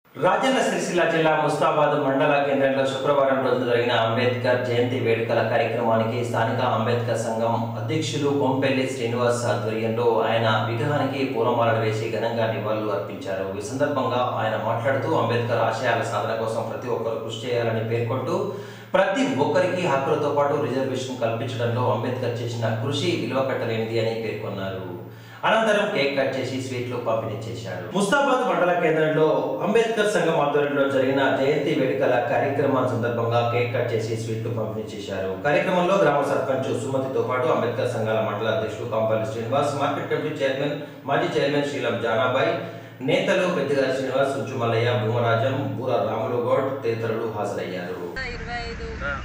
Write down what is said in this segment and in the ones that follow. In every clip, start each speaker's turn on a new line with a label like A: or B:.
A: రాజన్న సిరిసిల్ల జిల్లా ముస్తాబాద్ మండల కేంద్రంలో శుక్రవారం రోజు జరిగిన అంబేద్కర్ జయంతి వేడుకల కార్యక్రమానికి స్థానిక అంబేద్కర్ సంఘం అధ్యక్షులు కొంపెల్లి శ్రీనివాస్ ఆధ్వర్యంలో ఆయన విగ్రహానికి పూలమాలలు వేసి ఘనంగా నివాళులు అర్పించారు ఈ సందర్భంగా ఆయన మాట్లాడుతూ అంబేద్కర్ ఆశయాల సాధన కోసం ప్రతి ఒక్కరు కృషి చేయాలని పేర్కొంటూ ప్రతి ఒక్కరికి హక్కులతో పాటు రిజర్వేషన్ కల్పించడంలో అంబేద్కర్ చేసిన కృషి విలువ కట్టలేనిది అని పేర్కొన్నారు అనంతరం కేక్ కట్ చేసి స్వీట్లు పంపిణీ చేశారు ముస్తాబాద్ మండల కేంద్రంలో అంబేద్కర్ సంఘం ఆధ్వర్యంలో జరిగిన జయంతి వేడుకల కార్యక్రమం సందర్భంగా కేక్ కట్ చేసి స్వీట్లు పంపిణీ చేశారు కార్యక్రమంలో గ్రామ సర్పంచ్ సుమతితో పాటు అంబేద్కర్ సంఘాల మండల అధ్యక్షులు Kampalli Srinivas market committee chairman మాజీ చైర్మన్ శ్రీలం జానాబాయ్ నేతలు పెద్దగారి శ్రీనివాస్ సుంచుమల్లయ్య భూమరాజం బూర రాములు గౌడ్ తదితరులు హాజరయ్యారు
B: ఇరవై ఐదు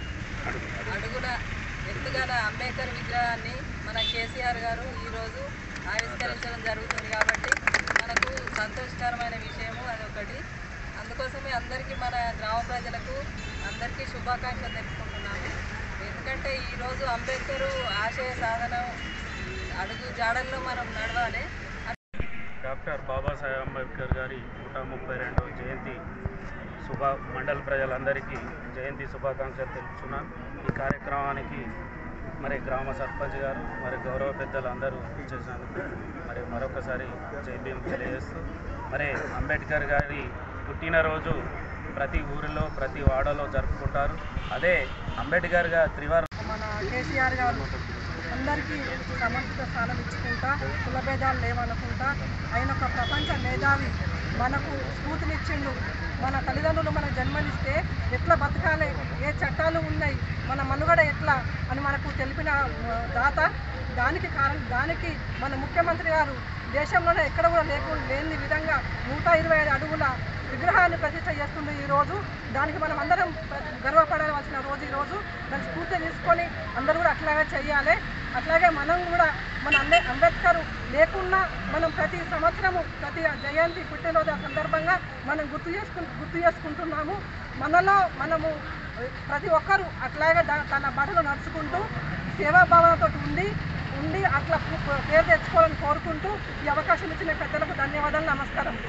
B: అడుగుల ఎత్తుగల అంబేద్కర్ విగ్రహాన్ని మన కేసీఆర్ గారు ఈరోజు ఆవిష్కరించడం జరుగుతుంది కాబట్టి మనకు సంతోషకరమైన విషయము అదొకటి అందుకోసమే అందరికీ మన గ్రామ ప్రజలకు అందరికీ శుభాకాంక్షలు తెలుపుకుంటున్నాము ఎందుకంటే ఈరోజు అంబేద్కర్ ఆశయ సాధన అడుగు జాడల్లో మనం నడవాలి
C: డాక్టర్ బాబాసాహెబ్ అంబేద్కర్ గారి నూట ముప్పై రెండవ జయంతి శుభ మండల ప్రజలందరికీ జయంతి శుభాకాంక్షలు తెలుపుతున్నాను ఈ కార్యక్రమానికి మరి గ్రామ సర్పంచ్ గారు మరి గౌరవ పెద్దలు అందరూ చేసినందుకు మరి మరొకసారి జైభీం తెలియజేస్తూ మరి అంబేద్కర్ గారి పుట్టినరోజు ప్రతి ఊరిలో ప్రతి వాడలో జరుపుకుంటారు అదే అంబేద్కర్ గారి త్రివార
D: మన కేసీఆర్ గారు అందరికీ సముచిత స్థానం ఇచ్చుకుంటా కులభేదాలు లేవనుకుంటా ఆయన ఒక ప్రపంచ మేధావి మనకు స్ఫూర్తినిచ్చిండు మన తల్లిదండ్రులు మనకు జన్మనిస్తే ఎట్లా బతకాలి ఏ చట్టాలు ఉన్నాయి మన మనుగడ ఎట్లా అని మనకు తెలిపిన ఆ, దాత దానికి కారణం దానికి మన ముఖ్యమంత్రి గారు దేశంలోనే ఎక్కడ కూడా లేకుండా లేని విధంగా నూట ఇరవై ఐదు అడుగుల విగ్రహాన్ని ప్రతిష్ట చేస్తుంది ఈ రోజు దానికి మనం అందరం గర్వపడవలసిన రోజు ఈ రోజు దాన్ని స్ఫూర్తి తీసుకొని అందరూ కూడా అట్లాగే చేయాలి అట్లాగే మనం కూడా మన అంబే అంబేద్కర్ లేకున్నా మనం ప్రతి సంవత్సరము ప్రతి జయంతి పుట్టినరోజు ఆ సందర్భంగా మనం గుర్తు చేసుకు గుర్తు చేసుకుంటున్నాము మనలో మనము ప్రతి ఒక్కరూ అట్లాగే దా- తన బట్టలు నడుచుకుంటూ సేవాభావనతో ఉండి ఉండి అట్లా పు- పేరు తెచ్చుకోవాలని కోరుకుంటూ ఈ అవకాశం ఇచ్చిన పెద్దలకు ధన్యవాదాలు నమస్కారం